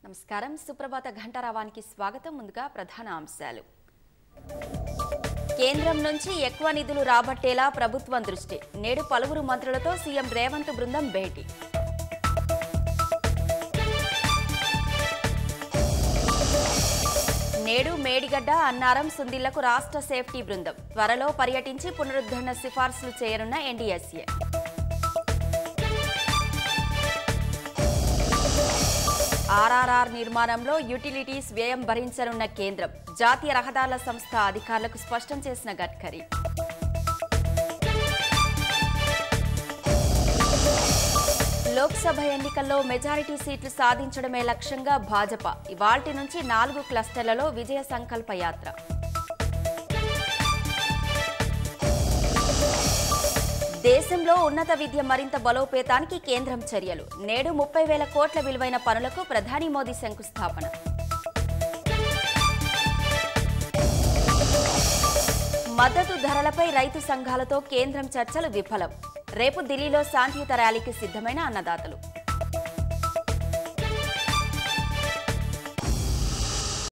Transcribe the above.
నమస్కారం సుప్రభాత ఘంటారావానికి స్వాగతం ముందుగా ప్రధాన అంశాలు కేంద్రం నుంచి ఎక్కువ నిధులు రాబట్టేలా ప్రభుత్వం దృష్టి నేడు పలువురు మంత్రులతో సీఎం రేవంత్ బృందం భేటీ నేడు మేడిగడ్డ అన్నారం సుందిళ్లకు రాష్ట్ర సేఫ్టీ బృందం త్వరలో పర్యటించి పునరుద్ధరణ సిఫార్సులు చేయనున్న ఎన్డీఎస్ఏ ఆర్ఆర్ఆర్ నిర్మాణంలో యూటిలిటీస్ వ్యయం భరించనున్న కేంద్రం జాతీయ రహదారుల సంస్థ అధికారులకు స్పష్టం చేసిన గడ్కరీ లోక్సభ ఎన్నికల్లో మెజారిటీ సీట్లు సాధించడమే లక్ష్యంగా భాజపా ఇవాల్టి నుంచి నాలుగు క్లస్టర్లలో విజయ సంకల్ప యాత్ర దేశంలో ఉన్నత విద్య మరింత బలోపేతానికి కేంద్రం చర్యలు నేడు ముప్పై వేల కోట్ల విలువైన పనులకు ప్రధాని మోదీ శంకుస్థాపన మద్దతు ధరలపై రైతు సంఘాలతో కేంద్రం చర్చలు విఫలం రేపు ఢిల్లీలో శాంతియుత ర్యాలీకి సిద్ధమైన అన్నదాతలు